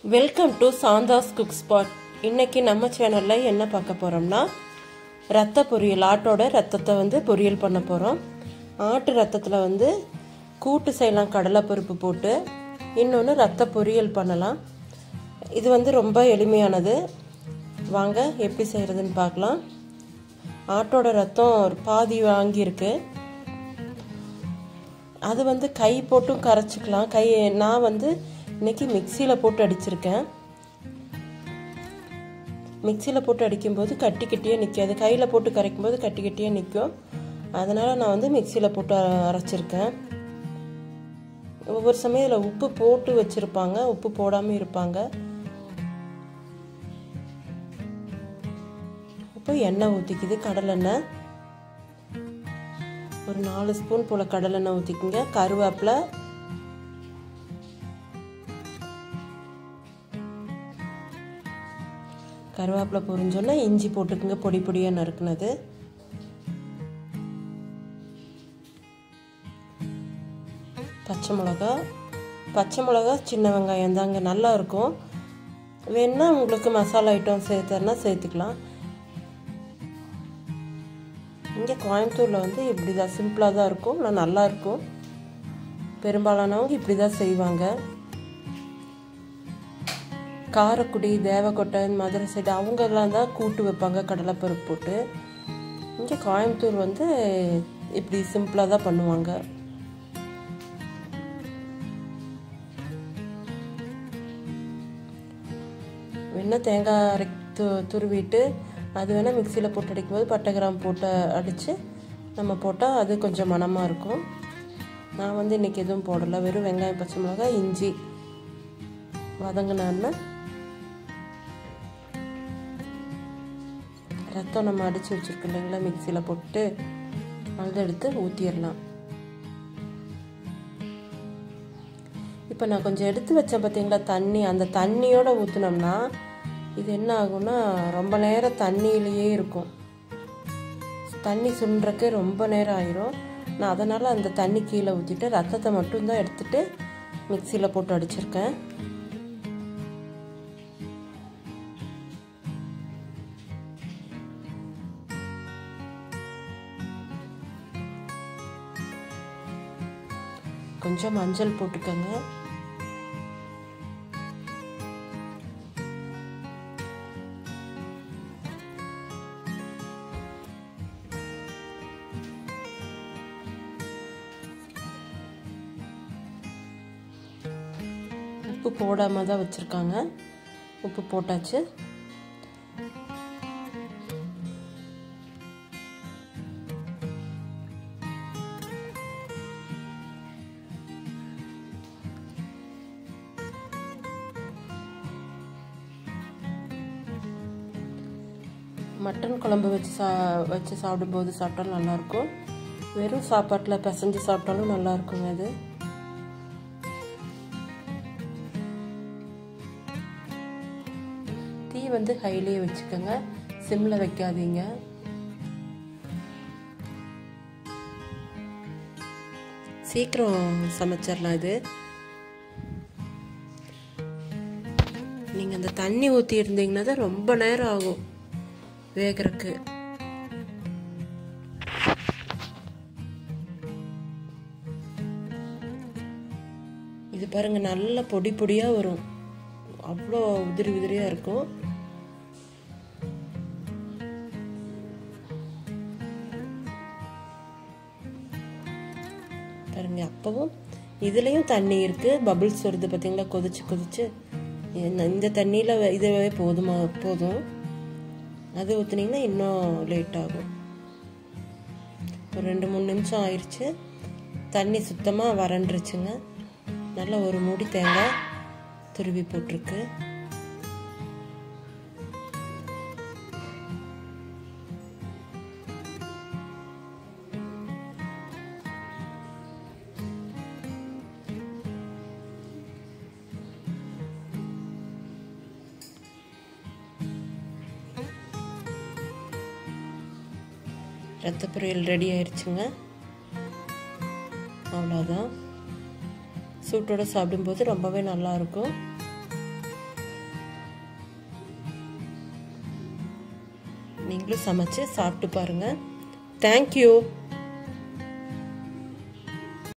welcome to Shantha's cook spot இன்னைக்கு நம்ம சேனலில் என்ன பார்க்க போகிறோம்னா ரத்த பொரியல் ஆட்டோட ரத்தத்தை வந்து பொரியல் பண்ண போகிறோம் ஆட்டு ரத்தத்தில் வந்து கூட்டு செய்யலாம் கடலைப்பருப்பு போட்டு இன்னொன்று ரத்த பொரியல் பண்ணலாம் இது வந்து ரொம்ப எளிமையானது வாங்க எப்படி செய்கிறதுன்னு பார்க்கலாம் ஆட்டோட ரத்தம் ஒரு பாதி வாங்கியிருக்கு அது வந்து கை போட்டும் கரைச்சிக்கலாம் கை நான் வந்து இன்னைக்கு மிக்சியில் போட்டு அடிச்சிருக்கேன் மிக்சியில் போட்டு அடிக்கும்போது கட்டி கட்டியே நிற்காது கையில் போட்டு கரைக்கும்போது கட்டி கட்டியே நிற்கும் அதனால் நான் வந்து மிக்சியில் போட்டு அரைச்சிருக்கேன் ஒவ்வொரு சமயம் இதில் உப்பு போட்டு வச்சுருப்பாங்க உப்பு போடாமல் இருப்பாங்க இப்போ எண்ணெய் ஊற்றிக்குது கடலெண்ணெய் ஒரு நாலு ஸ்பூன் போல் கடலெண்ணெய் ஊற்றிக்குங்க கருவேப்பிலை கருவேப்பிலை பொரிஞ்சோன்னா இஞ்சி போட்டுக்குங்க பொடி பொடியாக நறுக்குனது பச்சை மிளகா பச்சை மிளகா சின்ன வெங்காயம் தாங்க நல்லா இருக்கும் வேணா உங்களுக்கு மசாலா ஐட்டம் சேர்த்தனா சேர்த்துக்கலாம் இங்கே கோயம்புத்தூரில் வந்து இப்படி தான் சிம்பிளாக தான் இருக்கும் ஆனால் நல்லா இருக்கும் பெரும்பாலானவங்க இப்படி தான் செய்வாங்க காரக்குடி தேவக்கோட்டை மதுரை சைடு அவங்கெல்லாம் தான் கூட்டு வைப்பாங்க கடலைப்பருப்பு போட்டு இங்கே கோயம்புத்தூர் வந்து இப்படி சிம்பிளாக தான் பண்ணுவாங்க வேணா தேங்காய் அரை து துருவிட்டு அது வேணால் மிக்சியில் போட்டு அடிக்கும்போது பட்டை கிராம் போட்டு அடித்து நம்ம போட்டால் அது கொஞ்சம் மனமாக இருக்கும் நான் வந்து இன்றைக்கி எதுவும் போடலை வெறும் வெங்காயம் பச்சை மிளகாய் இஞ்சி வதங்கினான்னு ரத்தம் நம்ம அடித்து வச்சுருக்கோம் இல்லைங்களா மிக்சியில் போட்டு அதை எடுத்து ஊற்றிடலாம் இப்போ நான் கொஞ்சம் எடுத்து வச்சேன் பார்த்தீங்களா தண்ணி அந்த தண்ணியோடு ஊற்றினோம்னா இது என்ன ஆகும்னா ரொம்ப நேரம் தண்ணியிலேயே இருக்கும் தண்ணி சுண்டுறக்கே ரொம்ப நேரம் ஆயிரும் நான் அதனால் அந்த தண்ணி கீழே ஊற்றிட்டு ரத்தத்தை மட்டும்தான் எடுத்துகிட்டு மிக்சியில் போட்டு அடிச்சிருக்கேன் கொஞ்சம் மஞ்சள் போட்டுக்கோங்க உப்பு போடாமல் தான் வச்சுருக்காங்க உப்பு போட்டாச்சு மட்டன் குழம்பு வச்சு சா வச்சு சாப்பிடும்போது சாப்பிட்டாலும் நல்லாயிருக்கும் வெறும் சாப்பாட்டில் பிசைஞ்சு சாப்பிட்டாலும் நல்லா இருக்குங்க அது தீ வந்து ஹைலியே வச்சுக்கோங்க சிம்மில் வைக்காதீங்க சீக்கிரம் சமைச்சிடலாம் இது நீங்கள் அந்த தண்ணி ஊற்றி இருந்தீங்கன்னா தான் ரொம்ப நேரம் ஆகும் வேகிறதுக்கு இது பாருங்க நல்ல பொடி பொடியாக வரும் அவ்வளோ உதிரி உதிரியாக இருக்கும் பாருங்க அப்பவும் இதுலேயும் தண்ணி இருக்குது பபிள்ஸ் வருது பார்த்தீங்களா கொதிச்சு கொதிச்சு இந்த தண்ணியில் இதுவே போதுமா போதும் அது ஊற்றுனீங்கன்னா இன்னும் லேட் ஆகும் ஒரு ரெண்டு மூணு நிமிஷம் ஆயிடுச்சு தண்ணி சுத்தமாக வறண்டுருச்சுங்க நல்லா ஒரு மூடி தேங்காய் துருவி போட்டிருக்கு ரத்த பொரியல் ரெடி ஆயிடுச்சுங்க அவ்வளோதான் சூட்டோட சாப்பிடும்போது ரொம்பவே நல்லாயிருக்கும் நீங்களும் சமைச்சு சாப்பிட்டு பாருங்கள் தேங்க்யூ